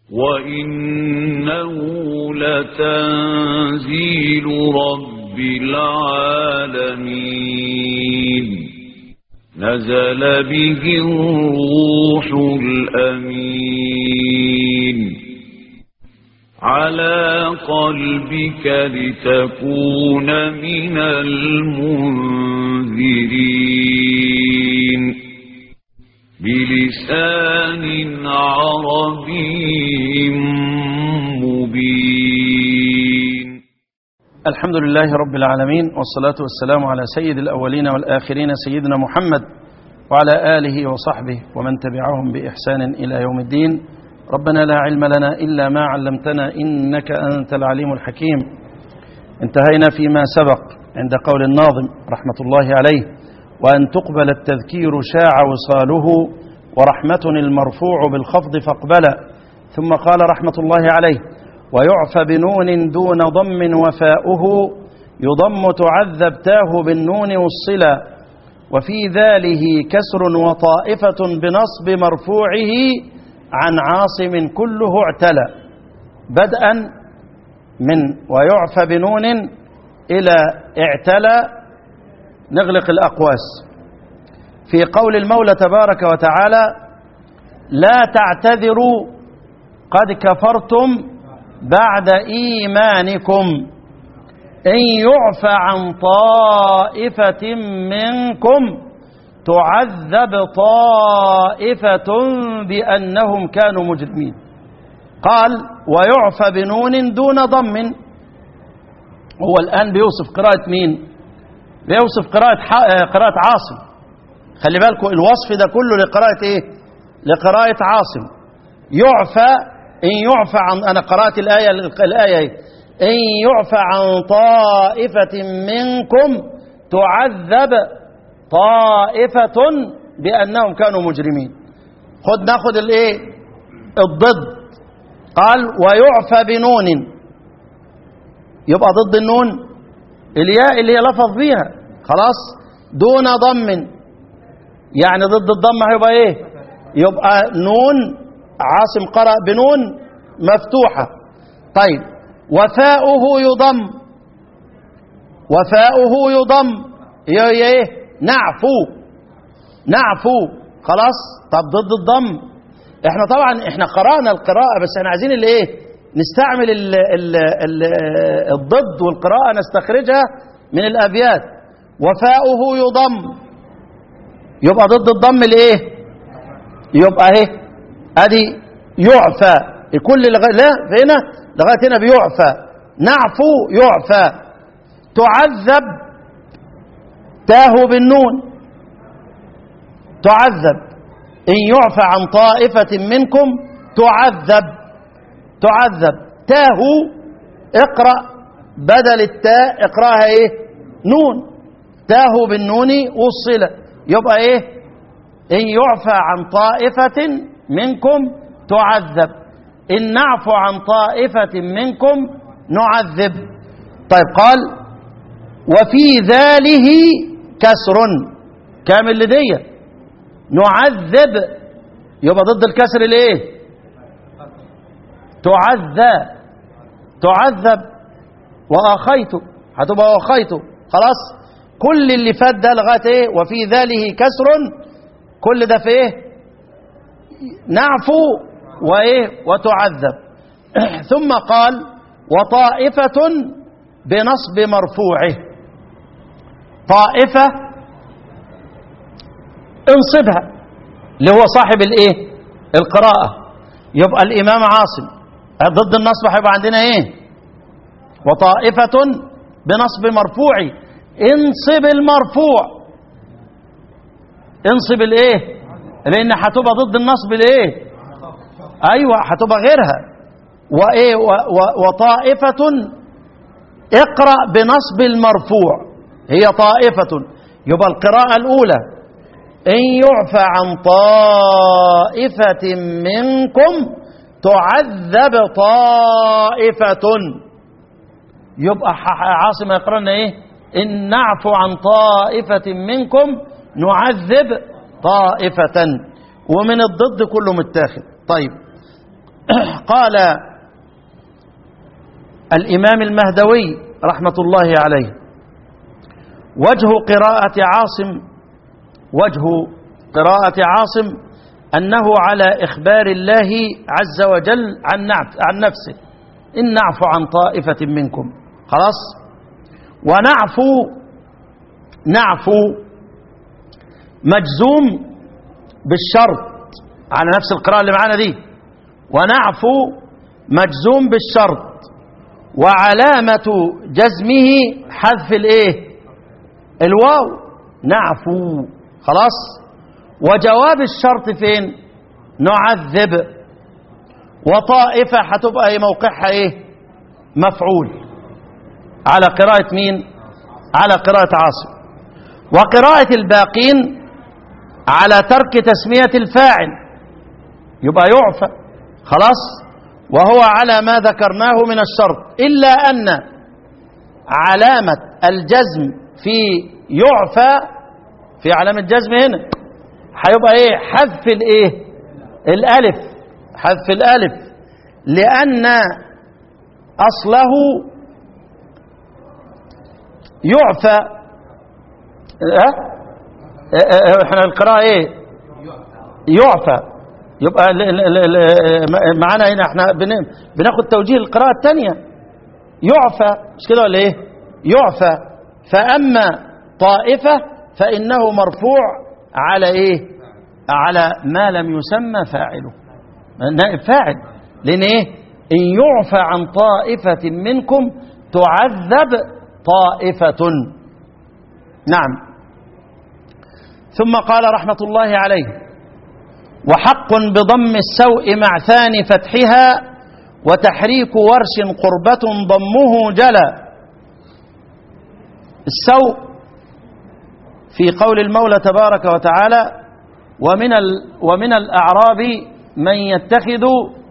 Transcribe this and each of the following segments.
وإنه لتنزيل رب العالمين نزل به الروح الأمين على قلبك لتكون من المنذرين بلسان عربي مبين الحمد لله رب العالمين والصلاة والسلام على سيد الأولين والآخرين سيدنا محمد وعلى آله وصحبه ومن تبعهم بإحسان إلى يوم الدين ربنا لا علم لنا إلا ما علمتنا إنك أنت العليم الحكيم انتهينا فيما سبق عند قول الناظم رحمة الله عليه وأن تقبل التذكير شاع وصاله ورحمة المرفوع بالخفض فاقبلا ثم قال رحمة الله عليه ويعفى بنون دون ضم وفاؤه يضم تعذب تاه بالنون والصلا وفي ذاله كسر وطائفة بنصب مرفوعه عن عاصم كله اعتلى بدءا من ويعفى بنون إلى اعتلى نغلق الأقواس في قول المولى تبارك وتعالى لا تعتذروا قد كفرتم بعد إيمانكم إن يعفى عن طائفة منكم تعذب طائفة بأنهم كانوا مجرمين قال ويعفى بنون دون ضم هو الآن بيوصف قراءة مين بيوصف قراءة قراءة عاصم خلي بالكم الوصف ده كله لقراءة ايه لقراءة عاصم يعفى إن يعفى عن أنا قرأت الآية الآية ايه إن يعفى عن طائفة منكم تعذب طائفة بأنهم كانوا مجرمين خد ناخد الايه الضد قال ويعفى بنون يبقى ضد النون الياء اللي هي لفظ بيها خلاص دون ضم يعني ضد الضم هيبقى ايه يبقى نون عاصم قرأ بنون مفتوحة طيب وفاؤه يضم وفاؤه يضم ايه نعفو نعفو خلاص طب ضد الضم احنا طبعا احنا قرأنا القراءة بس احنا عايزين الايه نستعمل ال ال ال الضد والقراءة نستخرجها من الأبيات وفاؤه يضم يبقى ضد الضم الايه يبقى اهي ادي يعفى كل لغايه لا هنا لغايه هنا بيعفى نعفو يعفى تعذب تاه بالنون تعذب ان يعفى عن طائفه منكم تعذب تعذب تاه اقرا بدل التاء اقراها ايه نون تاه بالنون وصلة يبقى ايه ان يعفى عن طائفة منكم تعذب ان نعفو عن طائفة منكم نعذب طيب قال وفي ذاله كسر كامل لدي نعذب يبقى ضد الكسر الايه تعذى تعذب واخيت هتبقى واخيت خلاص كل اللي فات ده لغايه ايه وفي ذاله كسر كل ده في ايه نعفو وايه وتعذب ثم قال وطائفة بنصب مرفوعه طائفة انصبها اللي هو صاحب الايه القراءة يبقى الإمام عاصم ضد النصب هيبقى عندنا ايه وطائفة بنصب مرفوعي انصب المرفوع انصب الايه لان هتبقى ضد النصب الايه ايوه هتبقى غيرها وايه و و وطائفة اقرأ بنصب المرفوع هي طائفة يبقى القراءة الأولى إن يعفى عن طائفة منكم تعذب طائفة يبقى عاصم يقرأنا إيه إن نعفو عن طائفة منكم نعذب طائفة ومن الضد كله متاخد طيب قال الإمام المهدوي رحمة الله عليه وجه قراءة عاصم وجه قراءة عاصم أنه على إخبار الله عز وجل عن, نعف عن نفسه إن نعفو عن طائفة منكم خلاص ونعفو نعفو مجزوم بالشرط على نفس القراءة اللي معانا دي ونعفو مجزوم بالشرط وعلامة جزمه حذف الايه الواو نعفو خلاص وجواب الشرط فين نعذب وطائفة هتبقى ايه موقعها ايه مفعول على قراءة مين على قراءة عاصم وقراءة الباقين على ترك تسمية الفاعل يبقى يعفى خلاص وهو على ما ذكرناه من الشرط إلا أن علامة الجزم في يعفى في علامة جزم هنا هيبقى ايه حذف الايه الالف حذف الالف لأن أصله يعفى اه اه احنا القراءة ايه يعفى يبقى ال- ال- ال- ال- معانا هنا احنا بن- بناخد توجيه القراءة الثانية يعفى مش كده ولا ايه يعفى فأما طائفة فإنه مرفوع على ايه على ما لم يسمى فاعله نائب فاعل لأن ايه إن يعفى عن طائفة منكم تعذب طائفة نعم ثم قال رحمة الله عليه وحق بضم السوء مع ثاني فتحها وتحريك ورش قربة ضمه جلا السوء في قول المولى تبارك وتعالى ومن ال ومن الأعراب من يتخذ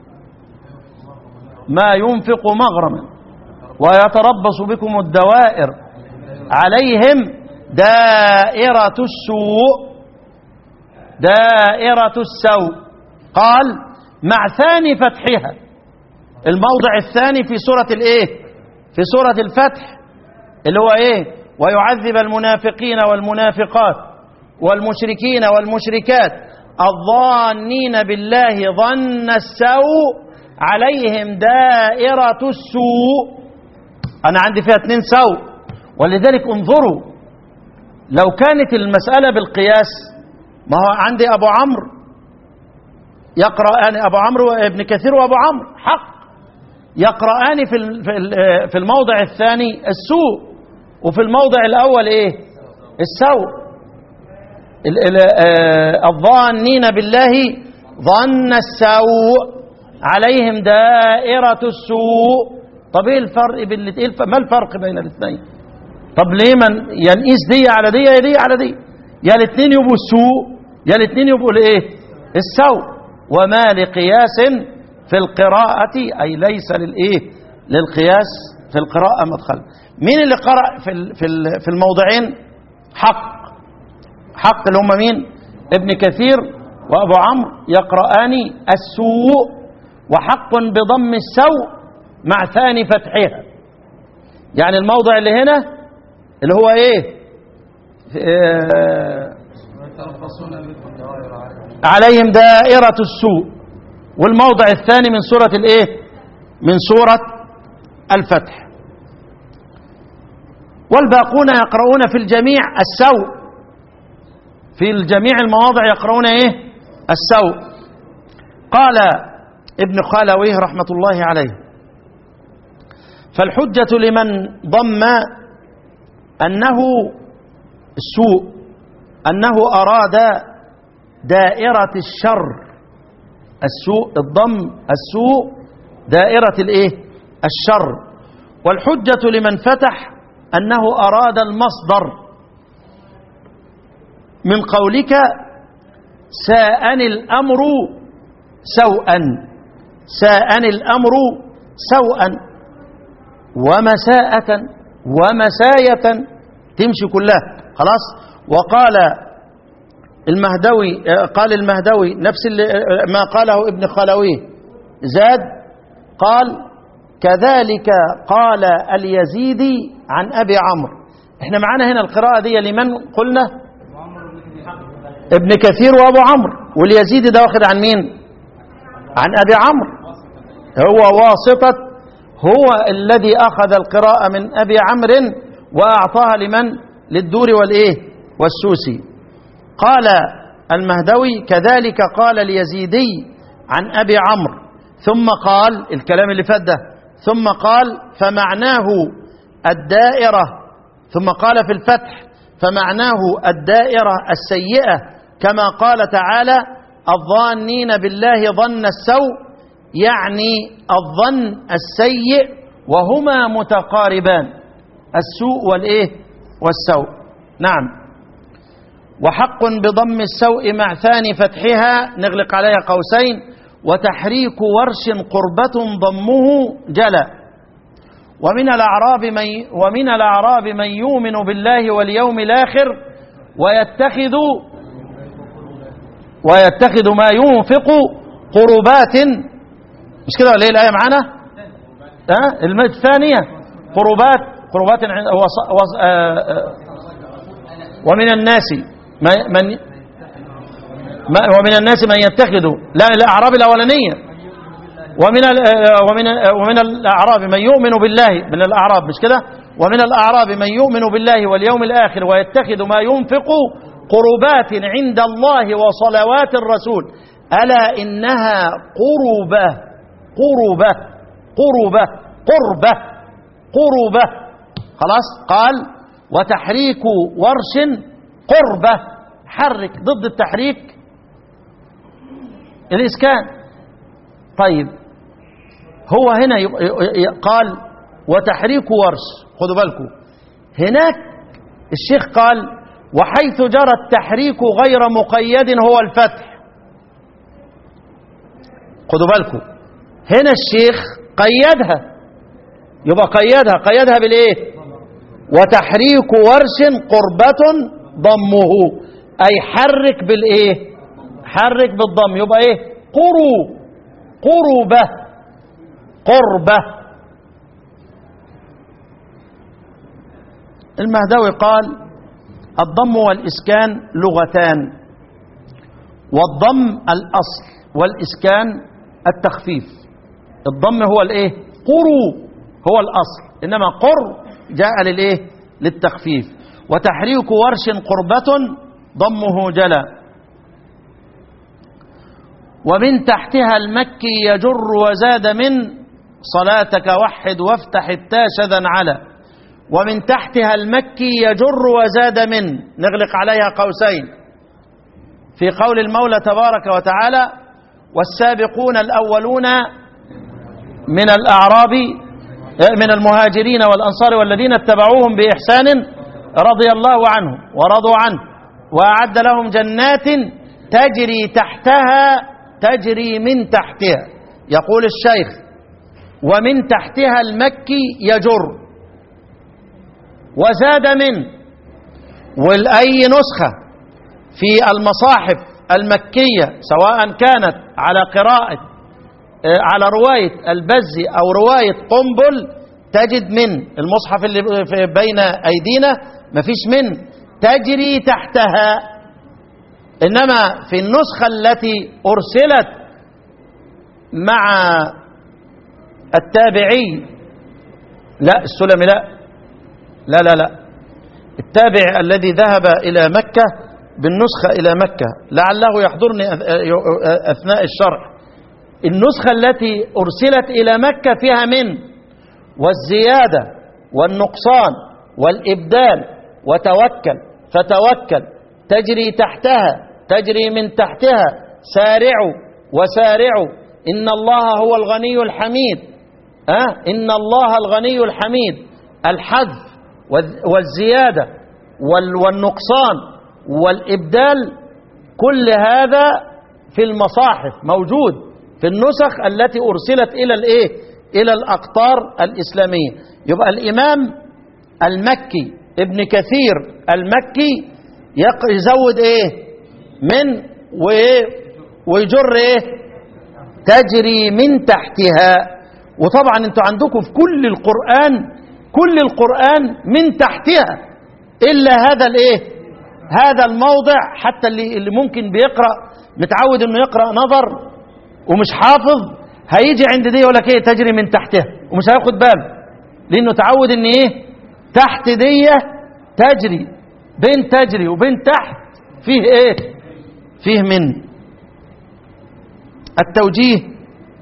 ما ينفق مغرما ويتربص بكم الدوائر عليهم دائرة السوء دائرة السوء قال مع ثاني فتحها الموضع الثاني في سورة الايه في سورة الفتح اللي هو ايه ويعذب المنافقين والمنافقات والمشركين والمشركات الظانين بالله ظن السوء عليهم دائرة السوء أنا عندي فيها اتنين سوء ولذلك انظروا لو كانت المسألة بالقياس ما هو عندي أبو عمرو يقرأان أبو عمرو ابن كثير وأبو عمرو حق يقرأان في ال- في ال- في الموضع الثاني السوء وفي الموضع الأول إيه السوء ال- ال- آه، الظانين بالله ظن السوء عليهم دائرة السوء طب ايه الفرق بين الات- إيه الف- ما الفرق بين الاثنين طب ليه من يا نقيس دي على دي يا دي على دي يا الاثنين يبقوا السوء يا الاثنين يبقوا الايه السوء وما لقياس في القراءة أي ليس للايه للقياس في القراءة مدخل مين اللي قرأ في ال- في ال- في الموضعين حق حق اللي هم مين ابن كثير وابو عمرو يقرآن السوء وحق بضم السوء مع ثاني فتحها يعني الموضع اللي هنا اللي هو ايه آه، عليهم دائرة السوء والموضع الثاني من سورة الايه من سورة الفتح والباقون يقرؤون في الجميع السوء في الجميع المواضع يقرؤون ايه السوء قال ابن خالويه رحمة الله عليه فالحجة لمن ضم أنه السوء أنه أراد دائرة الشر السوء الضم السوء دائرة الايه الشر والحجة لمن فتح أنه أراد المصدر من قولك ساءني الأمر سوءا ساءني الأمر سوءا ومساءة ومساية تمشي كلها خلاص وقال المهدوي آه، قال المهدوي نفس اللي آه، ما قاله ابن خلويه زاد قال كذلك قال اليزيدي عن أبي عمرو احنا معانا هنا القراءة دي لمن قلنا ابن كثير وأبو عمرو واليزيدي ده واخد عن مين عن أبي عمرو هو واسطة هو الذي أخذ القراءة من أبي عمرو وأعطاها لمن للدور والإيه والسوسي قال المهدوي كذلك قال اليزيدي عن أبي عمرو ثم قال الكلام اللي فات ده ثم قال فمعناه الدائرة ثم قال في الفتح فمعناه الدائرة السيئة كما قال تعالى الظانين بالله ظن السوء يعني الظن السيء وهما متقاربان السوء والايه والسوء نعم وحق بضم السوء مع ثاني فتحها نغلق عليها قوسين وتحريك ورش قربة ضمه جلا ومن الأعراب من ومن الأعراب من يؤمن بالله واليوم الآخر ويتخذ ويتخذ ما ينفق قربات مش كده ولا ايه الآية معانا؟ ها المد الثانية قربات قربات عند وص... وص... آه آه ومن الناس من ما ومن الناس من يتخذ لا الأعراب الأولانية ومن ال ومن ومن الأعراب من يؤمن بالله من الأعراب مش كده ومن الأعراب من يؤمن بالله واليوم الآخر ويتخذ ما ينفق قربات عند الله وصلوات الرسول ألا إنها قربة قربة قربة قربة قربة خلاص قال وتحريك ورش قربة حرك ضد التحريك الإسكان طيب هو هنا قال وتحريك ورش خدوا بالكم هناك الشيخ قال وحيث جرى التحريك غير مقيد هو الفتح خدوا بالكم هنا الشيخ قيدها يبقى قيدها قيدها بالايه وتحريك ورش قربة ضمه اي حرك بالايه حرك بالضم يبقى ايه قرو قربة قربة المهدوي قال الضم والإسكان لغتان والضم الأصل والإسكان التخفيف الضم هو الايه قرو هو الأصل إنما قر جاء للايه للتخفيف وتحريك ورش قربة ضمه جلا ومن تحتها المكي يجر وزاد من صلاتك وحد وافتح التاشذا على ومن تحتها المكي يجر وزاد من نغلق عليها قوسين في قول المولى تبارك وتعالى والسابقون الأولون من الأعراب من المهاجرين والأنصار والذين اتبعوهم بإحسان رضي الله عنهم ورضوا عنه وأعد لهم جنات تجري تحتها تجري من تحتها يقول الشيخ ومن تحتها المكي يجر وزاد من والأي نسخة في المصاحف المكية سواء كانت على قراءة على رواية البزي أو رواية قنبل تجد من المصحف اللي بين أيدينا مفيش من تجري تحتها إنما في النسخة التي أرسلت مع التابعي لا السلمي لا لا لا لا التابع الذي ذهب إلى مكة بالنسخة إلى مكة لعله يحضرني أثناء الشرح النسخة التي أرسلت إلى مكة فيها من والزيادة والنقصان والإبدال وتوكل فتوكل تجري تحتها تجري من تحتها سارعوا وسارعوا إن الله هو الغني الحميد أه؟ إن الله الغني الحميد الحذف والزيادة والنقصان والإبدال كل هذا في المصاحف موجود في النسخ التي أرسلت إلى الإيه إلى الأقطار الإسلامية يبقى الإمام المكي ابن كثير المكي يزود إيه من وإيه ويجر إيه تجري من تحتها وطبعا انتوا عندكم في كل القرآن كل القرآن من تحتها إلا هذا الايه هذا الموضع حتى اللي, اللي ممكن بيقرأ متعود انه يقرأ نظر ومش حافظ هيجي عند دي يقول لك ايه تجري من تحتها ومش هياخد باله لانه تعود ان ايه تحت دي تجري بين تجري وبين تحت فيه ايه فيه من التوجيه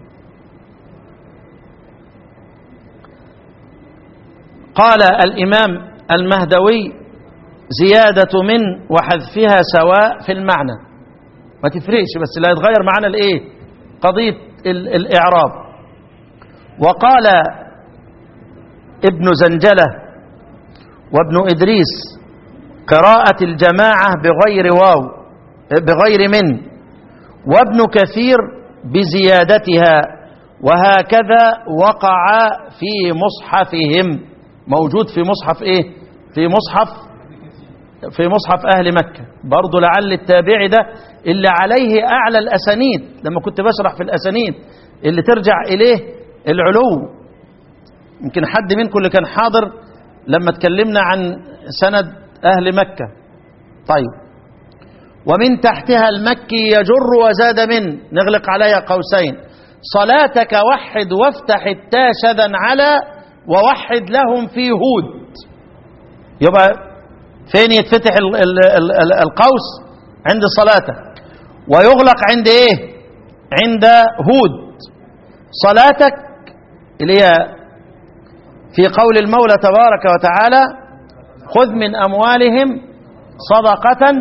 قال الإمام المهدوي زيادة من وحذفها سواء في المعنى ما تفرقش بس لا يتغير معنا الايه قضية ال- الإعراب وقال ابن زنجلة وابن إدريس قراءة الجماعة بغير واو بغير من وابن كثير بزيادتها وهكذا وقع في مصحفهم موجود في مصحف ايه في مصحف في مصحف اهل مكة برضو لعل التابعي ده اللي عليه اعلى الاسانيد لما كنت بشرح في الاسانيد اللي ترجع اليه العلو يمكن حد منكم اللي كان حاضر لما تكلمنا عن سند اهل مكة طيب ومن تحتها المكي يجر وزاد من نغلق عليها قوسين صلاتك وحد وافتح التا شذا على ووحد لهم في هود يبقى فين يتفتح ال ال ال ال القوس عند صلاتك ويغلق عند ايه عند هود صلاتك اللي هي في قول المولى تبارك وتعالى خذ من اموالهم صدقه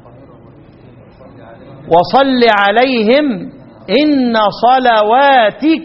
وصل عليهم إن صلواتك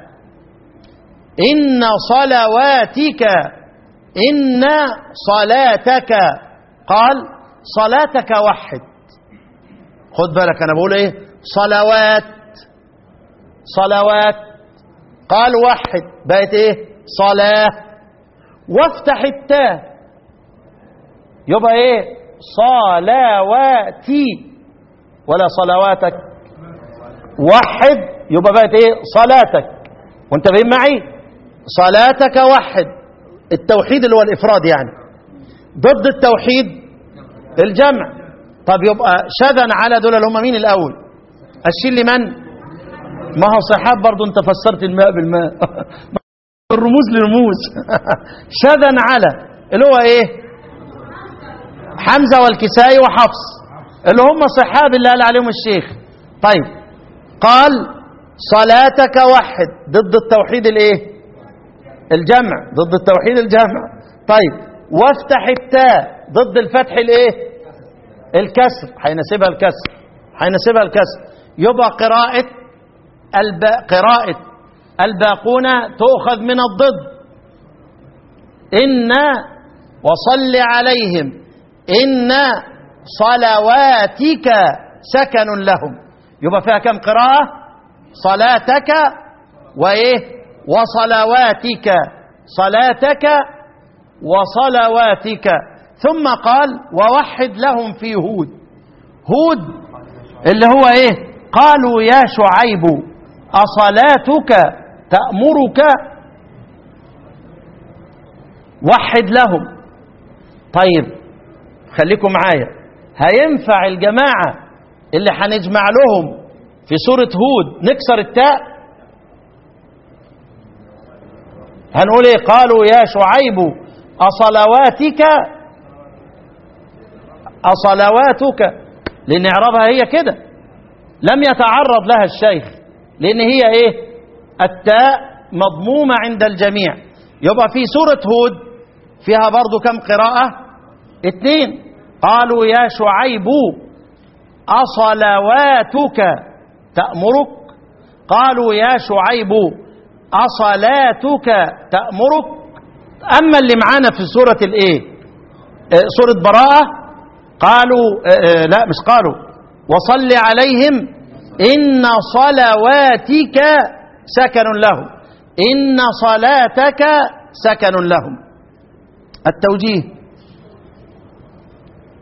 إن صلواتك إن صلاتك قال صلاتك وحد خد بالك أنا بقول إيه صلوات صلوات قال وحد بقت إيه صلاة وافتح التاء يبقى إيه صلواتي ولا صلواتك وحد يبقى بقت ايه صلاتك وانت فاهم معي صلاتك وحد التوحيد اللي هو الافراد يعني ضد التوحيد الجمع طب يبقى شذا على دول اللي هم مين الاول اشيل لي من ما هو صحاب برضو انت فسرت الماء بالماء الرموز لرموز شذا على اللي هو ايه حمزه والكسائي وحفص اللي هم صحاب اللي قال عليهم الشيخ طيب قال صلاتك وحد ضد التوحيد الايه الجمع ضد التوحيد الجمع طيب وافتح التاء ضد الفتح الايه الكسر هيناسبها الكسر هيناسبها الكسر يبقى قراءة الب... قراءة الباقون تؤخذ من الضد إن وصل عليهم إن صلواتك سكن لهم يبقى فيها كم قراءة صلاتك وإيه وصلواتك صلاتك وصلواتك ثم قال ووحد لهم في هود هود اللي هو ايه قالوا يا شعيب أصلاتك تأمرك وحد لهم طيب خليكم معايا هينفع الجماعة اللي هنجمع لهم في سورة هود نكسر التاء هنقول ايه قالوا يا شعيب أصلواتك أصلواتك لأن إعرابها هي كده لم يتعرض لها الشيخ لأن هي ايه التاء مضمومة عند الجميع يبقى في سورة هود فيها برضو كم قراءة اتنين قالوا يا شعيب أصلواتك تأمرك قالوا يا شعيب أصلاتك تأمرك أما اللي معانا في سورة الإيه آه، سورة براءة قالوا آه، آه، لا مش قالوا وصل عليهم إن صلواتك سكن لهم إن صلاتك سكن لهم التوجيه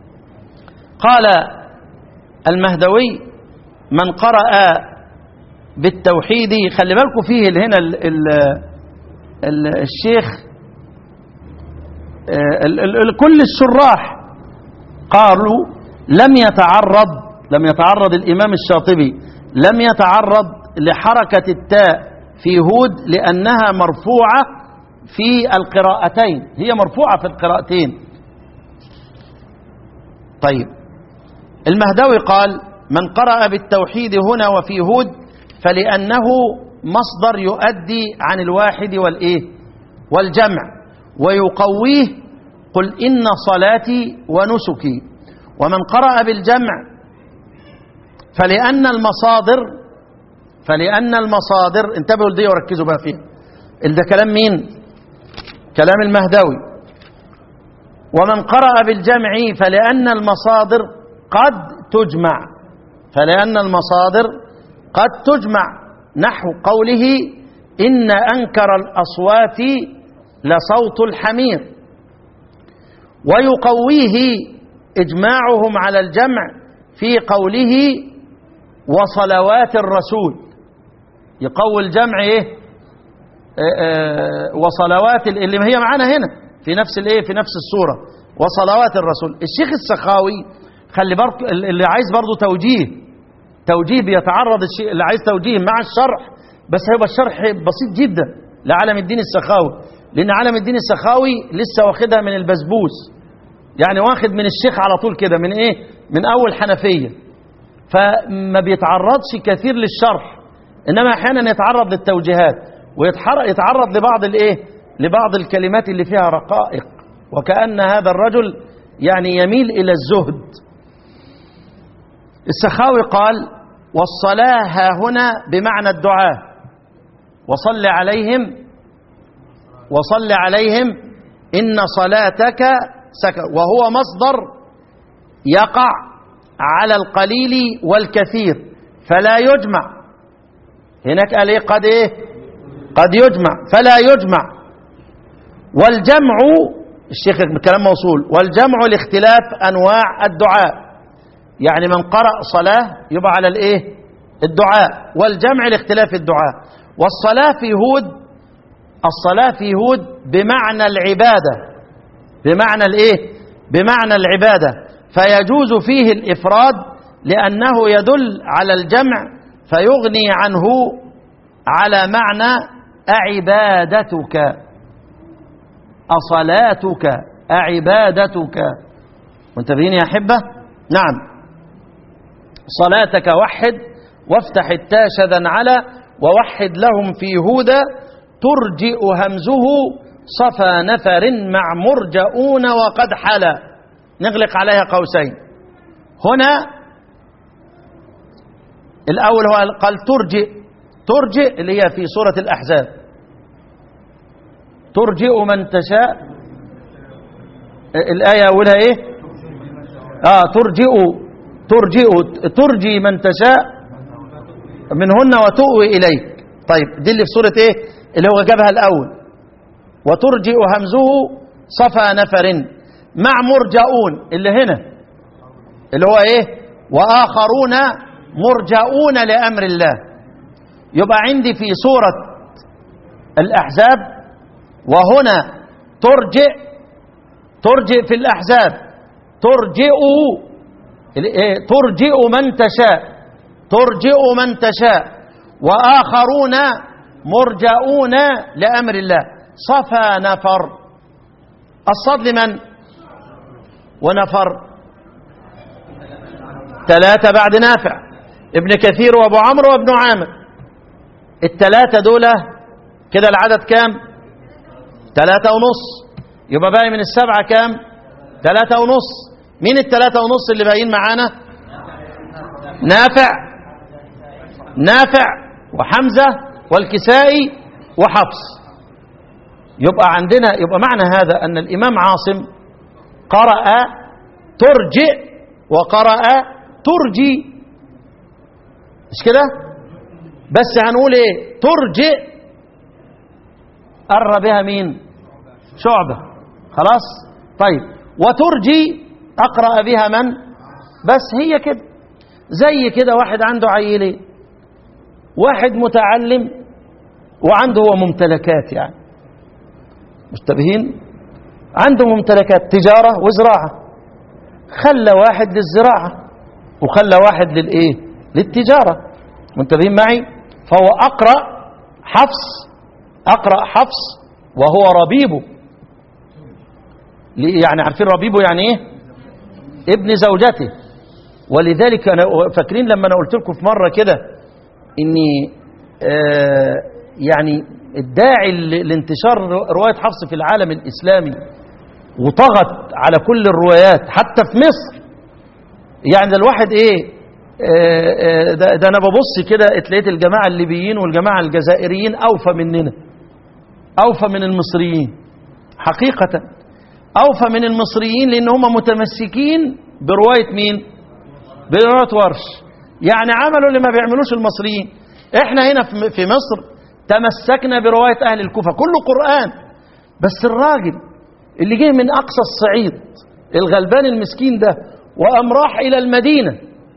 قال المهدوي من قرأ بالتوحيد خلي بالكم فيه ال- هنا ال ال ال الشيخ آه، ال ال ال كل الشراح قالوا لم يتعرض لم يتعرض الإمام الشاطبي لم يتعرض لحركة التاء في هود لأنها مرفوعة في القراءتين هي مرفوعة في القراءتين طيب المهدوي قال من قرأ بالتوحيد هنا وفي هود فلأنه مصدر يؤدي عن الواحد والإيه والجمع ويقويه قل إن صلاتي ونسكي ومن قرأ بالجمع فلأن المصادر فلأن المصادر انتبهوا لدي وركزوا بقى فيها ده كلام مين كلام المهدوي ومن قرأ بالجمع فلأن المصادر قد تجمع فلأن المصادر قد تجمع نحو قوله إن أنكر الأصوات لصوت الحمير ويقويه إجماعهم على الجمع في قوله وصلوات الرسول يقوي الجمع إيه آه، آه، وصلوات ال- اللي هي معانا هنا في نفس الايه في نفس الصوره وصلوات الرسول الشيخ السخاوي خلي برك اللي عايز برضه توجيه توجيه بيتعرض الشيء اللي عايز توجيه مع الشرح بس هيبقى الشرح بسيط جدا لعالم الدين السخاوي لان عالم الدين السخاوي لسه واخدها من البسبوس يعني واخد من الشيخ على طول كده من ايه من اول حنفيه فما بيتعرضش كثير للشرح انما احيانا يتعرض للتوجيهات ويتعرض لبعض الايه لبعض الكلمات اللي فيها رقائق وكأن هذا الرجل يعني يميل الى الزهد السخاوي قال والصلاة ها هنا بمعنى الدعاء وصل عليهم وصل عليهم إن صلاتك سكن وهو مصدر يقع على القليل والكثير فلا يجمع هناك قال ايه قد ايه قد يجمع فلا يجمع والجمع الشيخ كلام موصول والجمع لاختلاف انواع الدعاء يعني من قرأ صلاة يبقى على الايه الدعاء والجمع لاختلاف الدعاء والصلاة في هود الصلاة في هود بمعنى العبادة بمعنى الايه بمعنى العبادة فيجوز فيه الإفراد لأنه يدل على الجمع فيغني عنه على معنى أعبادتك أصلاتك أعبادتك منتبهين يا أحبة نعم صلاتك وحد وافتح التاشذا على ووحد لهم في هدى ترجئ همزه صفى نفر مع مرجؤون وقد حلا نغلق عليها قوسين هنا الأول هو قال ترجئ ترجئ اللي هي في سورة الأحزاب ترجئ من تشاء الآية أولها إيه آه ترجئ ترجئ ترجي من تشاء منهن وتؤوي إليك طيب دي اللي في سورة إيه اللي هو جابها الأول وترجئ همزه صفى نفر مع مرجؤون اللي هنا اللي هو إيه وآخرون مرجؤون لأمر الله يبقى عندي في سورة الأحزاب وهنا ترجئ ترجئ في الأحزاب ترجئ ترجئ من تشاء ترجئ من تشاء وآخرون مرجؤون لأمر الله صفى نفر الصد لمن ونفر ثلاثة بعد نافع ابن كثير وابو عمرو وابن عامر الثلاثة دول كده العدد كام ثلاثة ونص يبقى باقي من السبعة كام ثلاثة ونص مين الثلاثة ونص اللي باقيين معانا نافع نافع وحمزة والكسائي وحفص يبقى عندنا يبقى معنى هذا أن الإمام عاصم قرأ ترجئ وقرأ ترجي مش كده بس هنقول ايه ترجئ قر بها مين شعبة خلاص طيب وترجي أقرأ بها من بس هي كده زي كده واحد عنده عيلين واحد متعلم وعنده هو ممتلكات يعني مشتبهين عنده ممتلكات تجارة وزراعة خلى واحد للزراعة وخلى واحد للإيه للتجارة منتبهين معي فهو أقرأ حفص أقرأ حفص وهو ربيبه ليه- يعني عارفين ربيبه يعني إيه ابن زوجته ولذلك أنا فاكرين لما أنا قلت لكم في مرة كده إني آه يعني الداعي ل- لانتشار رواية حفص في العالم الإسلامي وطغت على كل الروايات حتى في مصر يعني ده الواحد ايه آه، آه، ده, ده انا ببص كده اتلقيت الجماعه الليبيين والجماعه الجزائريين اوفى مننا اوفى من المصريين حقيقه اوفى من المصريين لان هم متمسكين بروايه مين بروايه ورش يعني عملوا اللي ما بيعملوش المصريين احنا هنا في- في مصر تمسكنا بروايه اهل الكوفه كله قران بس الراجل اللي جه من اقصى الصعيد الغلبان المسكين ده وقام راح الى المدينه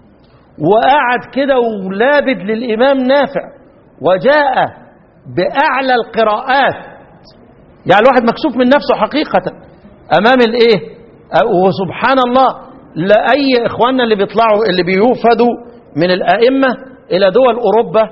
وقعد كده ولابد للامام نافع وجاء باعلى القراءات يعني الواحد مكسوف من نفسه حقيقه امام الايه أه، وسبحان الله لا اي اخواننا اللي بيطلعوا اللي بيوفدوا من الائمه الى دول اوروبا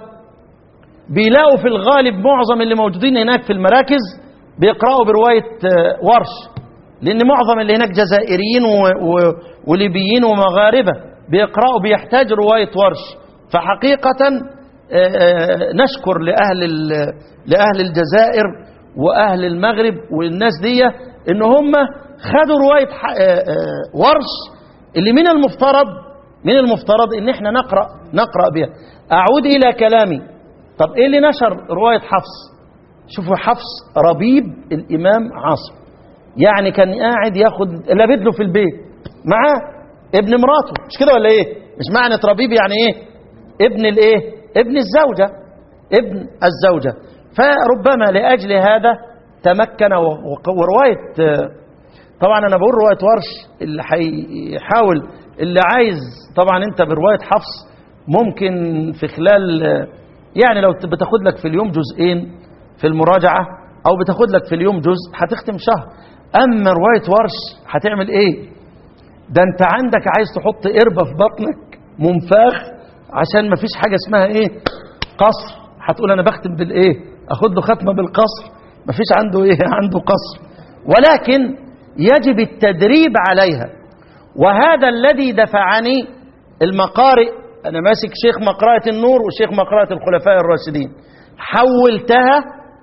بيلاقوا في الغالب معظم اللي موجودين هناك في المراكز بيقرأوا برواية آه، ورش لأن معظم اللي هناك جزائريين و... و... وليبيين ومغاربة بيقرأوا بيحتاج رواية ورش فحقيقة آه، آه، نشكر لأهل ال... لأهل الجزائر وأهل المغرب والناس دي إن هم خدوا رواية ح... آه، آه، ورش اللي من المفترض من المفترض إن احنا نقرأ نقرأ بها أعود إلى كلامي طب ايه اللي نشر رواية حفص شوفوا حفص ربيب الامام عاصم يعني كان قاعد ياخد لابد له في البيت معاه ابن مراته مش كده ولا ايه مش معنى ربيب يعني ايه ابن الايه ابن الزوجة ابن الزوجة فربما لأجل هذا تمكن و- و- ورواية آه، طبعا انا بقول رواية ورش اللي هيحاول اللي عايز طبعا انت برواية حفص ممكن في خلال آه، يعني لو بتاخد لك في اليوم جزئين في المراجعة او بتاخد لك في اليوم جزء هتختم شهر اما رواية ورش هتعمل ايه ده انت عندك عايز تحط قربة في بطنك منفاخ عشان ما فيش حاجة اسمها ايه قصر هتقول انا بختم بالايه اخد له ختمة بالقصر ما فيش عنده ايه عنده قصر ولكن يجب التدريب عليها وهذا الذي دفعني المقارئ انا ماسك شيخ مقرأة النور وشيخ مقرأة الخلفاء الراشدين حولتها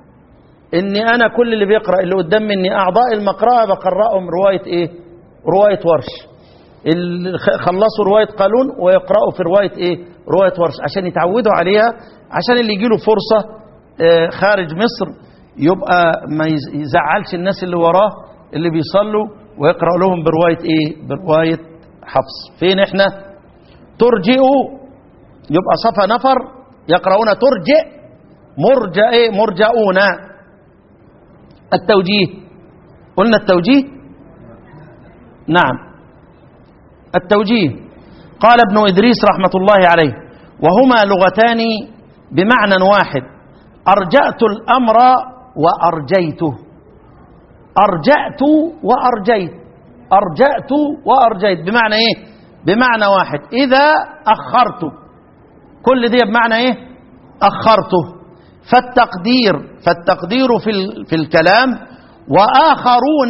اني انا كل اللي بيقرأ اللي قدام مني اعضاء المقرأة بقرأهم رواية ايه رواية ورش اللي خ- خلصوا رواية قالون ويقرأوا في رواية ايه رواية ورش عشان يتعودوا عليها عشان اللي يجيله فرصة آه، خارج مصر يبقى ما يز- يزعلش الناس اللي وراه اللي بيصلوا ويقرأ لهم برواية ايه برواية حفص فين احنا ترجئوا يبقى صفى نفر يقرؤون ترجئ مرجع ايه مرجعون التوجيه قلنا التوجيه نعم التوجيه قال ابن إدريس رحمة الله عليه وهما لغتان بمعنى واحد أرجأت الأمر وأرجيته أرجأت وأرجيت أرجأت وأرجيت بمعنى إيه بمعنى واحد إذا أخرت كل دي بمعنى إيه أخرته فالتقدير فالتقدير في, ال- في الكلام وآخرون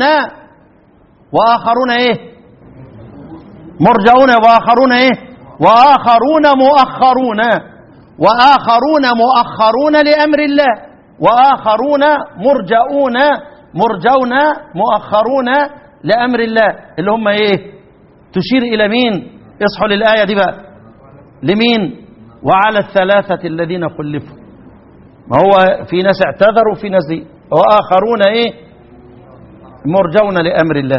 وآخرون إيه مرجعون وآخرون إيه وآخرون مؤخرون وآخرون مؤخرون لأمر الله وآخرون مرجعون مرجون مؤخرون لأمر الله اللي هم إيه تشير إلى مين اصحوا للآية دي بقى لمين وعلى الثلاثة الذين خلفوا ما هو في ناس اعتذروا وفي ناس دي وآخرون إيه مرجون لأمر الله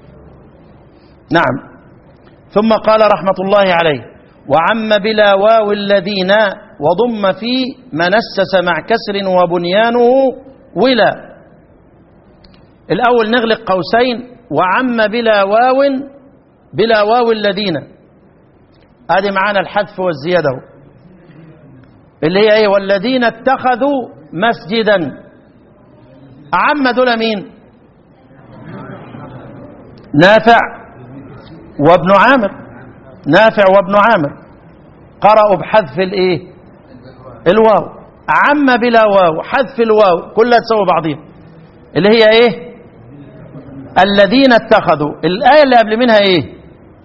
نعم ثم قال رحمة الله عليه وعم بلا واو الذين وضم في منسس مع كسر وبنيانه ولا الأول نغلق قوسين وعم بلا واو بلا واو الذين ادي معانا الحذف والزيادة اهو. اللي هي ايه والذين اتخذوا مسجدا أعم دول مين نافع وابن عامر نافع وابن عامر قرأوا بحذف الايه الواو عم بلا واو حذف الواو كلها تسوي بعضيها اللي هي ايه الذين اتخذوا الآية اللي قبل منها ايه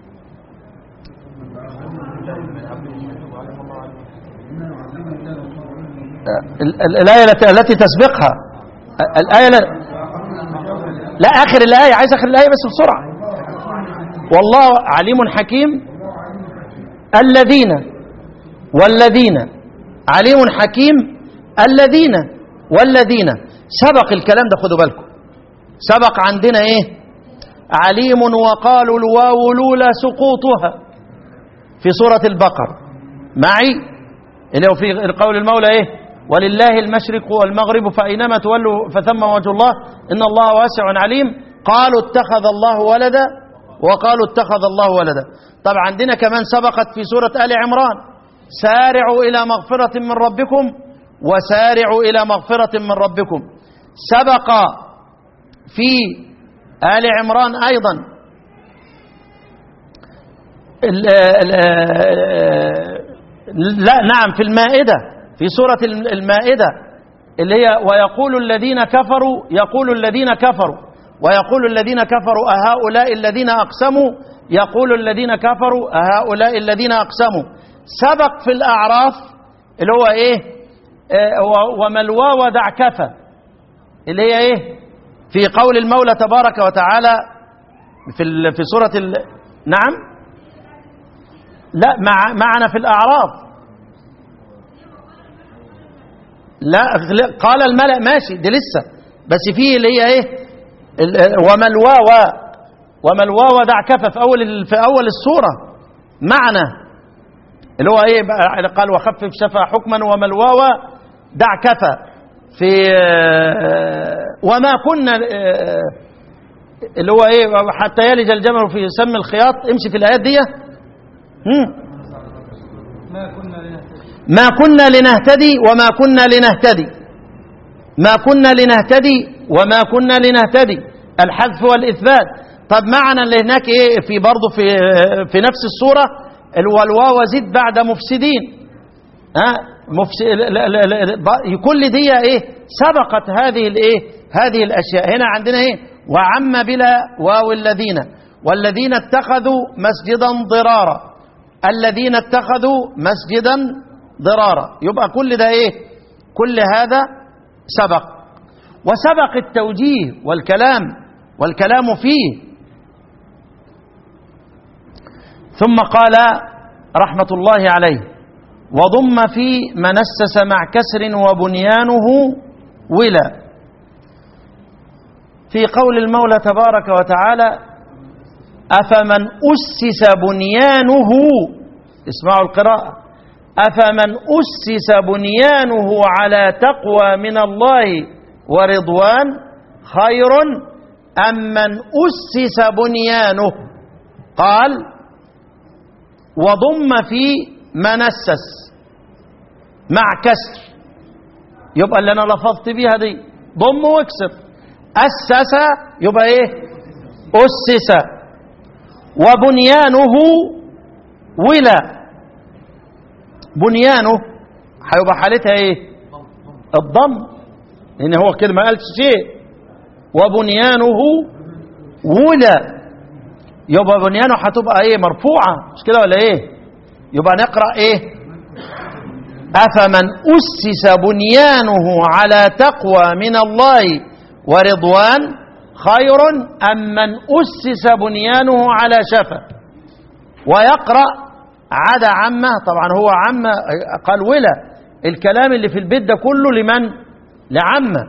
ال- ال- الآية التي- التي تسبقها الآية لا, لا آخر الآية عايز آخر الآية بس بسرعة والله عليم حكيم الذين والذين عليم حكيم الذين والذين سبق الكلام ده خدوا بالكم سبق عندنا ايه عليم وقالوا الواو لولا سقوطها في سورة البقرة معي اللي هو في قول المولى ايه ولله المشرق والمغرب فأينما تولوا فثم وجه الله إن الله واسع عليم قالوا اتخذ الله ولدا وقالوا اتخذ الله ولدا طب عندنا كمان سبقت في سورة آل عمران سارعوا إلى مغفرة من ربكم وسارعوا إلى مغفرة من ربكم سبق في آل عمران أيضا ال ال لا نعم في المائدة في سورة المائدة اللي هي ويقول الذين كفروا يقول الذين كفروا ويقول الذين كفروا أهؤلاء الذين أقسموا يقول الذين كفروا أهؤلاء الذين أقسموا سبق في الأعراف اللي هو إيه آه، و- وما الواو دع كفى اللي هي إيه في قول المولى تبارك وتعالى في ال- في سورة ال... نعم لا مع معنا في الأعراف لا لا، قال الملأ ماشي دي لسه بس في اللي هي ايه ال- وما الواو وما الواو دع كفى في اول ال- في اول السوره معنى اللي هو ايه بقى قال وخفف شفا حكما وما الواو دع كفى في آه، وما كنا آه، اللي هو ايه حتى يلج الجمل في سم الخياط امشي في الايات دي هم. ما كنا لنهتدي وما كنا لنهتدي ما كنا لنهتدي وما كنا لنهتدي الحذف والإثبات طب معنى اللي هناك ايه في برضه في في نفس السورة ال- والواو زد بعد مفسدين ها مفس... لا- لا- لا- لا- ب- كل دي ايه سبقت هذه الايه هذه الاشياء هنا عندنا ايه وعم بلا واو الذين والذين اتخذوا مسجدا ضرارا الذين اتخذوا مسجدا ضرارا يبقى كل ده ايه كل هذا سبق وسبق التوجيه والكلام والكلام فيه ثم قال رحمة الله عليه وضم في منسس مع كسر وبنيانه ولا في قول المولى تبارك وتعالى أفمن أسس بنيانه اسمعوا القراءة أفمن أسس بنيانه على تقوى من الله ورضوان خير أم من أسس بنيانه قال وضم في منسس مع كسر يبقى اللي أنا لفظت بيها دي ضم واكسر أسس يبقى إيه أسس وبنيانه ولا بنيانه هيبقى حالتها ايه الضم لان هو كده ما قالش شيء وبنيانه ولا يبقى بنيانه هتبقى ايه مرفوعه مش كده ولا ايه يبقى نقرا ايه افمن اسس بنيانه على تقوى من الله ورضوان خير ام من اسس بنيانه على شفا ويقرا عدا عمه طبعا هو عمه قال ولا الكلام اللي في البيت ده كله لمن لعمه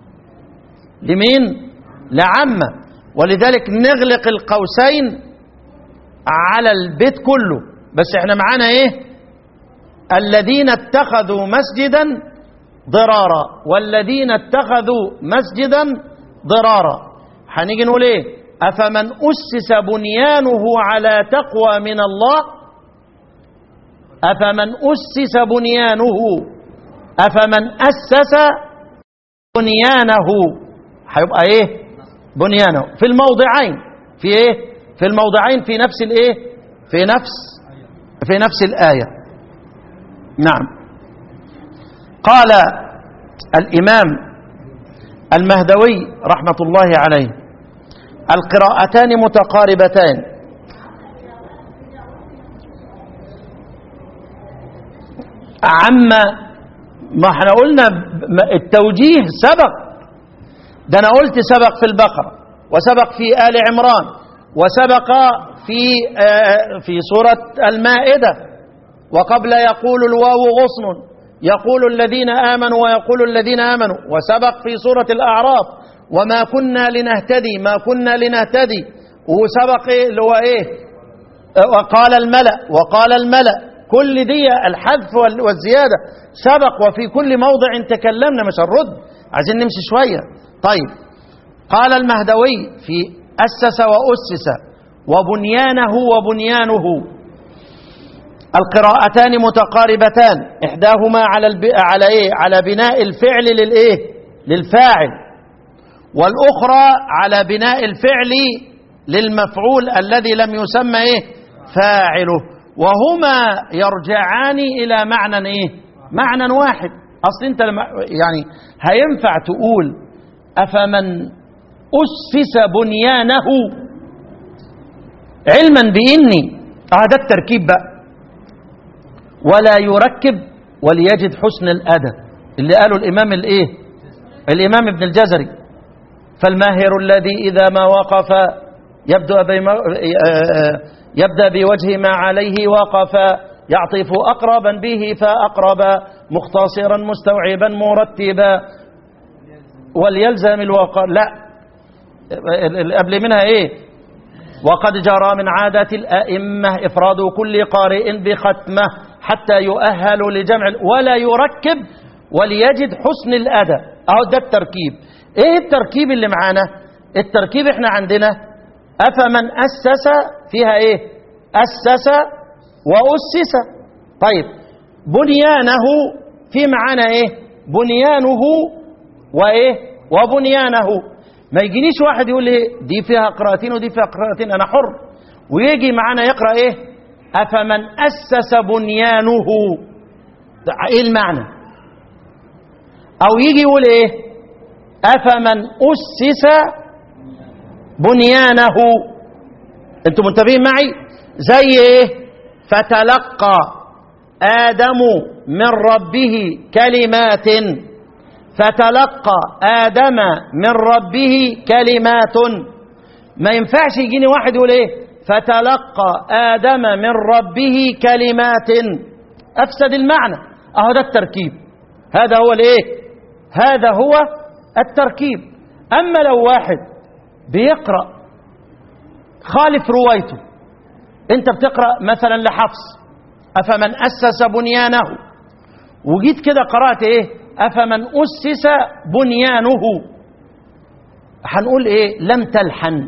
لمين لعمه ولذلك نغلق القوسين على البيت كله بس احنا معانا ايه الذين اتخذوا مسجدا ضرارا والذين اتخذوا مسجدا ضرارا هنيجي نقول ايه افمن اسس بنيانه على تقوى من الله افمن اسس بنيانه أفمن أسس بنيانه هيبقى إيه بنيانه في الموضعين في إيه في الموضعين في نفس الإيه في نفس في نفس الآية نعم قال الإمام المهدوي رحمة الله عليه القراءتان متقاربتان عما ما احنا قلنا التوجيه سبق ده انا قلت سبق في البقرة وسبق في آل عمران وسبق في آه في سورة المائدة وقبل يقول الواو غصن يقول الذين آمنوا ويقول الذين آمنوا وسبق في سورة الأعراف وما كنا لنهتدي ما كنا لنهتدي وسبق إيه اللي هو إيه وقال الملأ وقال الملأ كل دي الحذف والزيادة سبق وفي كل موضع تكلمنا مش هنرد عايزين نمشي شوية طيب قال المهدوي في أسس وأسس وبنيانه وبنيانه القراءتان متقاربتان إحداهما على الب... على إيه على بناء الفعل للإيه للفاعل والأخرى على بناء الفعل للمفعول الذي لم يسمى إيه فاعله وهما يرجعان إلى معنى إيه معنى واحد أصل أنت لما يعني هينفع تقول أفمن أسس بنيانه علما بإني آه ده التركيب بقى ولا يركب وليجد حسن الأدب اللي قاله الإمام الإيه الإمام ابن الجزري فالماهر الذي إذا ما وقف يبدأ, بما يبدأ بوجه ما عليه وقف يعطف أقربا به فأقرب مختصرا مستوعبا مرتبا وليلزم الوقار لا قبل منها ايه وقد جرى من عادة الأئمة إفراد كل قارئ بختمه حتى يؤهل لجمع ولا يركب وليجد حسن الأداء أهو ده التركيب إيه التركيب اللي معانا التركيب إحنا عندنا أفمن أسس فيها إيه أسس وأسس طيب بنيانه في معانا إيه بنيانه وإيه وبنيانه ما يجينيش واحد يقول لي دي فيها قراءتين ودي فيها قراءتين أنا حر ويجي معانا يقرأ إيه أفمن أسس بنيانه إيه المعنى أو يجي يقول إيه أفمن أسس بنيانه أنتم منتبهين معي زي إيه فتلقى آدم من ربه كلمات فتلقى آدم من ربه كلمات ما ينفعش يجيني واحد يقول إيه فتلقى آدم من ربه كلمات أفسد المعنى أهو ده التركيب هذا هو الإيه هذا هو التركيب أما لو واحد بيقرأ خالف روايته أنت بتقرأ مثلا لحفص أفمن أسس بنيانه وجيت كده قرأت إيه أفمن أسس بنيانه هنقول إيه لم تلحن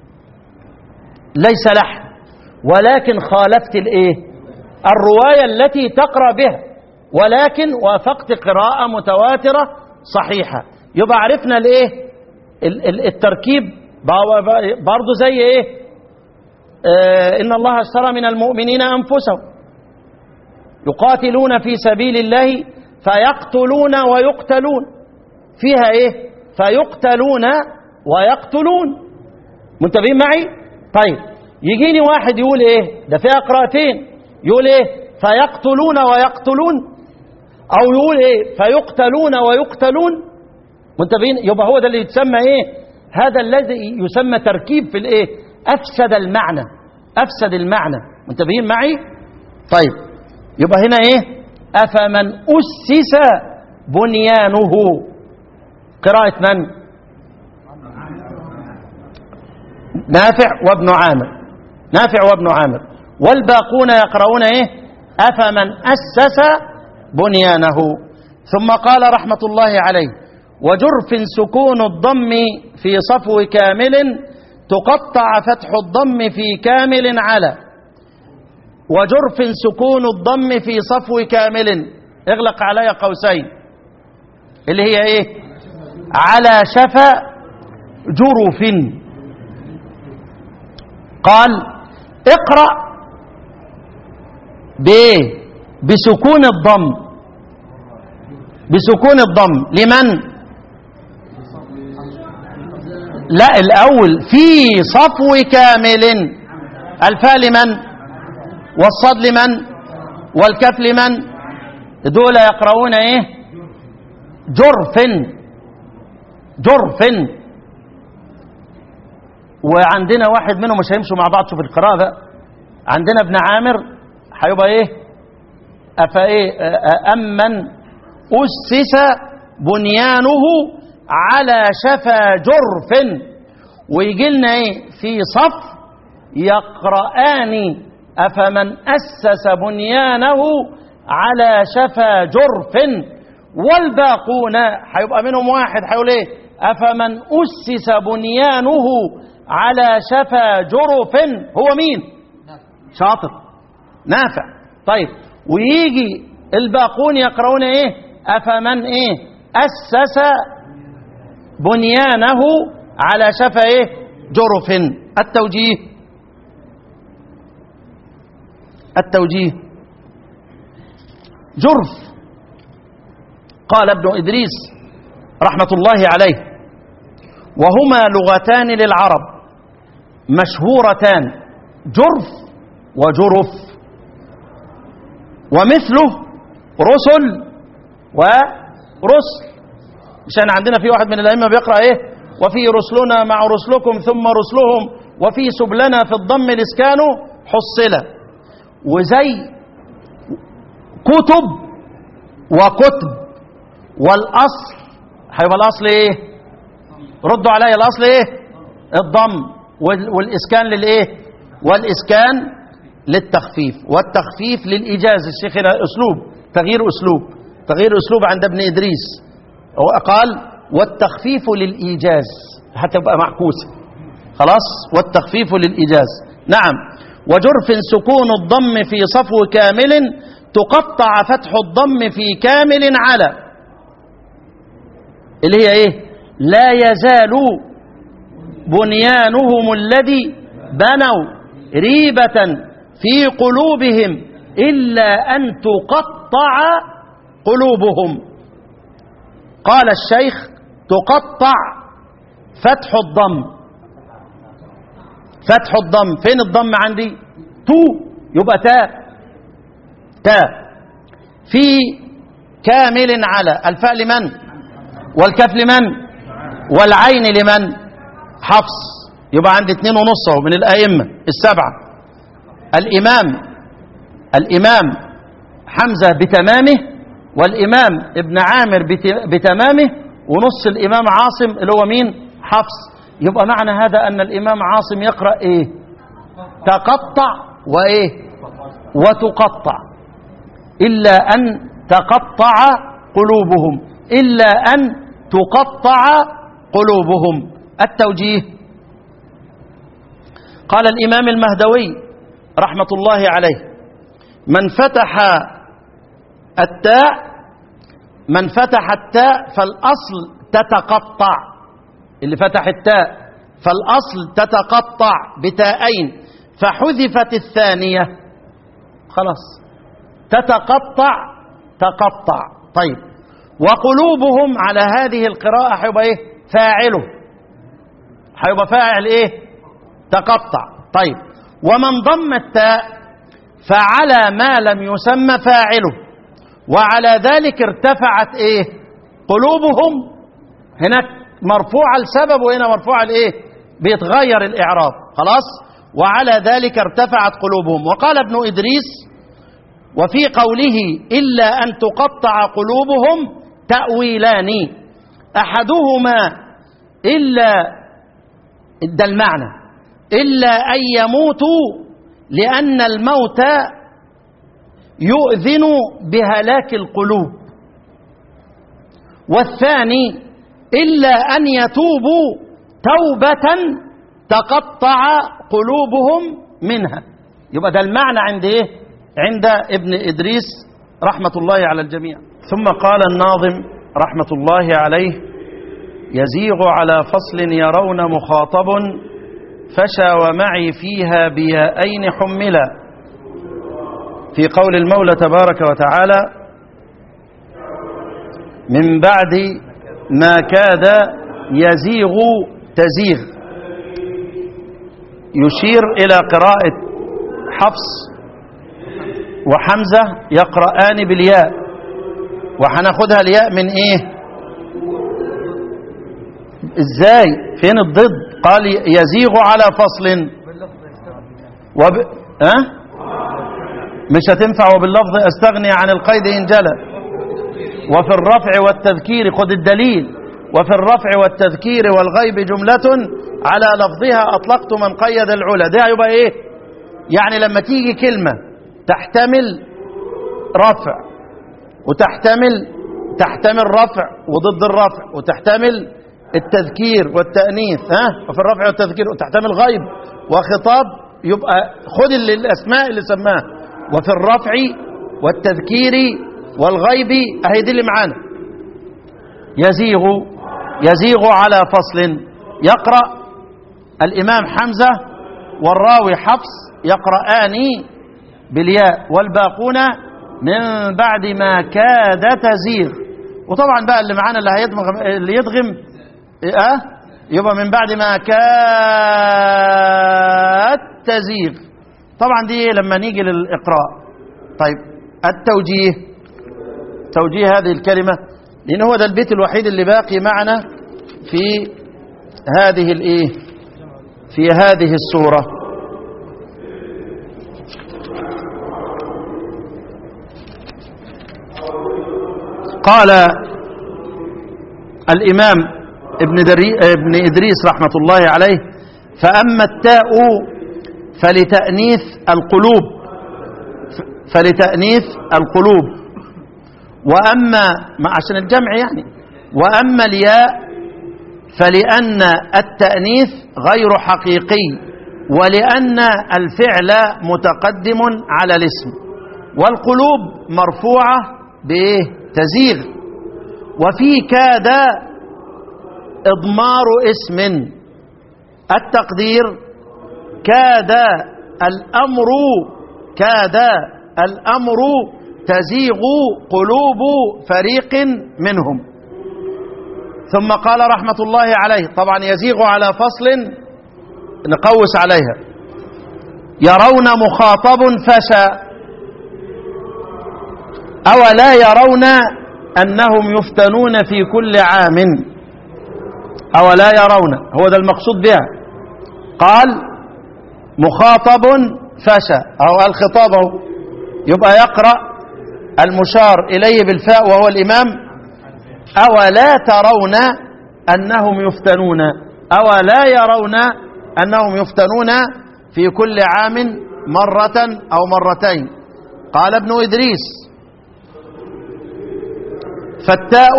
ليس لحن ولكن خالفت الايه الروايه التي تقرا بها ولكن وافقت قراءه متواتره صحيحه يبقى عرفنا الايه التركيب برضه زي ايه آه ان الله اشترى من المؤمنين انفسهم يقاتلون في سبيل الله فيقتلون ويقتلون فيها ايه فيقتلون ويقتلون منتبهين معي طيب يجيني واحد يقول ايه ده فيها قراءتين يقول ايه فيقتلون ويقتلون او يقول ايه فيقتلون ويقتلون منتبهين يبقى هو ده اللي يتسمى ايه هذا الذي يسمى تركيب في الايه افسد المعنى افسد المعنى منتبهين معي طيب يبقى هنا ايه افمن اسس بنيانه قراءه من نافع وابن عامر نافع وابن عامر والباقون يقرؤون ايه افمن اسس بنيانه ثم قال رحمه الله عليه وجرف سكون الضم في صفو كامل تقطع فتح الضم في كامل على وجرف سكون الضم في صفو كامل اغلق علي قوسين اللي هي ايه على شفا جرف قال اقرأ بايه بسكون الضم بسكون الضم لمن لا الاول في صفو كامل الفاء لمن والصاد لمن والكف لمن دول يقرؤون ايه جرف جرف وعندنا واحد منهم مش هيمشوا مع بعض شوف القراءة بقى عندنا ابن عامر هيبقى ايه أفا ايه أمن أسس بنيانه على شفا جرف ويجي لنا ايه في صف يقرآن أفمن أسس بنيانه على شفا جرف والباقون هيبقى منهم واحد هيقول ايه أفمن أسس بنيانه على شفا جرف هو مين شاطر نافع طيب ويجي الباقون يقرؤون ايه أفمن ايه أسس بنيانه على شفا ايه جرف التوجيه التوجيه جرف قال ابن إدريس رحمة الله عليه وهما لغتان للعرب مشهورتان جرف وجرف ومثله رسل ورسل عشان عندنا في واحد من الأئمة بيقرأ إيه وفي رسلنا مع رسلكم ثم رسلهم وفي سبلنا في الضم الإسكان حصلة وزي كتب وكتب والأصل هيبقى الأصل إيه ردوا عليا الأصل إيه الضم والإسكان للإيه والإسكان للتخفيف والتخفيف للإيجاز الشيخ هنا أسلوب تغيير أسلوب تغيير أسلوب عند ابن إدريس قال والتخفيف للإيجاز هتبقى معكوسة خلاص والتخفيف للإيجاز نعم وجرف سكون الضم في صفو كامل تقطع فتح الضم في كامل على اللي هي ايه لا يزال بنيانهم الذي بنوا ريبة في قلوبهم إلا أن تقطع قلوبهم قال الشيخ تقطع فتح الضم فتح الضم فين الضم عندي تو يبقى تاء تاء في كامل على الفاء لمن والكف لمن والعين لمن حفص يبقى عندي اتنين ونص من الأئمة السبعة الإمام الإمام حمزة بتمامه والإمام ابن عامر بتمامه ونص الإمام عاصم اللي هو مين حفص يبقى معنى هذا أن الإمام عاصم يقرأ إيه تقطع وإيه وتقطع إلا أن تقطع قلوبهم إلا أن تقطع قلوبهم التوجيه قال الإمام المهدوي رحمة الله عليه من فتح التاء من فتح التاء فالأصل تتقطع اللي فتح التاء فالأصل تتقطع بتاءين فحذفت الثانية خلاص تتقطع تقطع طيب وقلوبهم على هذه القراءة هيبقى ايه فاعله هيبقى فاعل ايه تقطع طيب ومن ضم التاء فعلى ما لم يسمى فاعله وعلى ذلك ارتفعت ايه قلوبهم هناك مرفوعة السبب وهنا مرفوعة الايه بيتغير الاعراب خلاص وعلى ذلك ارتفعت قلوبهم وقال ابن ادريس وفي قوله الا ان تقطع قلوبهم تاويلان احدهما الا ده المعنى الا ان يموتوا لان الموت يؤذن بهلاك القلوب والثاني إلا أن يتوبوا توبة تقطع قلوبهم منها يبقى ده المعنى عند إيه؟ عند ابن إدريس رحمة الله على الجميع ثم قال الناظم رحمة الله عليه يزيغ على فصل يرون مخاطب فشى ومعي فيها بيائين حملا في قول المولى تبارك وتعالى من بعد ما كاد يزيغ تزيغ يشير إلى قراءة حفص وحمزة يقرآن بالياء وهناخدها الياء من ايه ازاي فين الضد قال يزيغ على فصل وب... أه؟ مش هتنفع وباللفظ استغني عن القيد ان جلى وفي الرفع والتذكير خد الدليل وفي الرفع والتذكير والغيب جملة على لفظها أطلقت من قيد العلا ده يبقى إيه يعني لما تيجي كلمة تحتمل رفع وتحتمل تحتمل رفع وضد الرفع وتحتمل التذكير والتأنيث ها وفي الرفع والتذكير وتحتمل غيب وخطاب يبقى خد اللي الأسماء اللي سماها وفي الرفع والتذكير والغيب اهي دي اللي معانا يزيغ يزيغ على فصل يقرأ الإمام حمزة والراوي حفص يقرآن بالياء والباقون من بعد ما كاد تزيغ وطبعا بقى اللي معانا اللي هيدغم اللي يدغم اه يبقى من بعد ما كاد تزيغ طبعا دي لما نيجي للإقراء طيب التوجيه توجيه هذه الكلمة لأن هو ده البيت الوحيد اللي باقي معنا في هذه الايه في هذه السورة قال الإمام ابن, دري ابن إدريس رحمة الله عليه فأما التاء فلتأنيث القلوب فلتأنيث القلوب وأما ما عشان الجمع يعني وأما الياء فلأن التأنيث غير حقيقي ولأن الفعل متقدم على الاسم والقلوب مرفوعة بإيه تزيغ وفي كاد إضمار اسم التقدير كاد الأمر كاد الأمر تزيغ قلوب فريق منهم ثم قال رحمة الله عليه طبعا يزيغ على فصل نقوس عليها يرون مخاطب فشى أولا يرون أنهم يفتنون في كل عام أولا يرون هو ده المقصود بها قال مخاطب فشى أو الخطاب أهو. يبقى يقرأ المشار إليه بالفاء وهو الإمام أولا ترون أنهم يفتنون أولا يرون أنهم يفتنون في كل عام مرة أو مرتين قال ابن إدريس فالتاء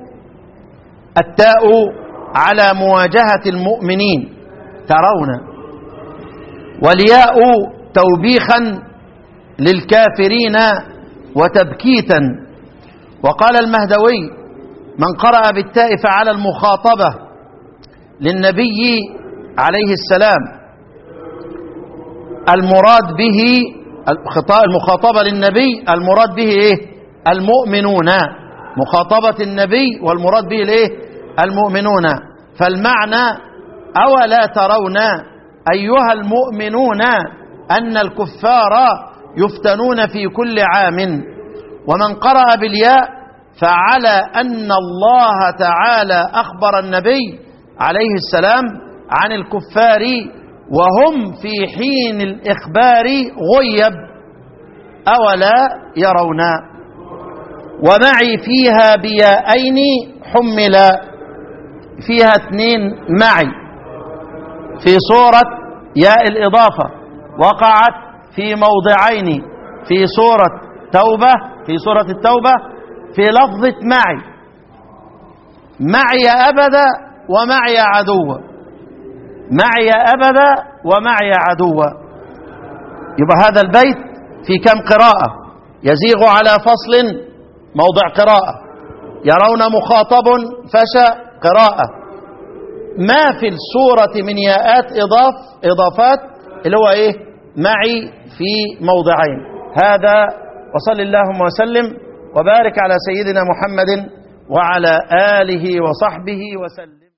التاء على مواجهة المؤمنين ترون والياء توبيخا للكافرين وتبكيتا وقال المهدوي من قرأ بالتاء فعلى المخاطبة للنبي عليه السلام المراد به المخاطبة للنبي المراد به ايه المؤمنون مخاطبة النبي والمراد به الايه المؤمنون فالمعنى أولا ترون أيها المؤمنون أن الكفار يفتنون في كل عام ومن قرأ بالياء فعلى أن الله تعالى أخبر النبي عليه السلام عن الكفار وهم في حين الإخبار غيب أولا يرون ومعي فيها بيائين حملا فيها اثنين معي في صورة ياء الإضافة وقعت في موضعين في صورة توبة في صورة التوبة في لفظة معي معي أبدا ومعي عدوا معي أبدا ومعي عدوا يبقى هذا البيت في كم قراءة يزيغ على فصل موضع قراءة يرون مخاطب فشى قراءة ما في السورة من ياءات إضاف إضافات اللي هو إيه معي في موضعين هذا وصل اللهم وسلم وبارك على سيدنا محمد وعلى آله وصحبه وسلم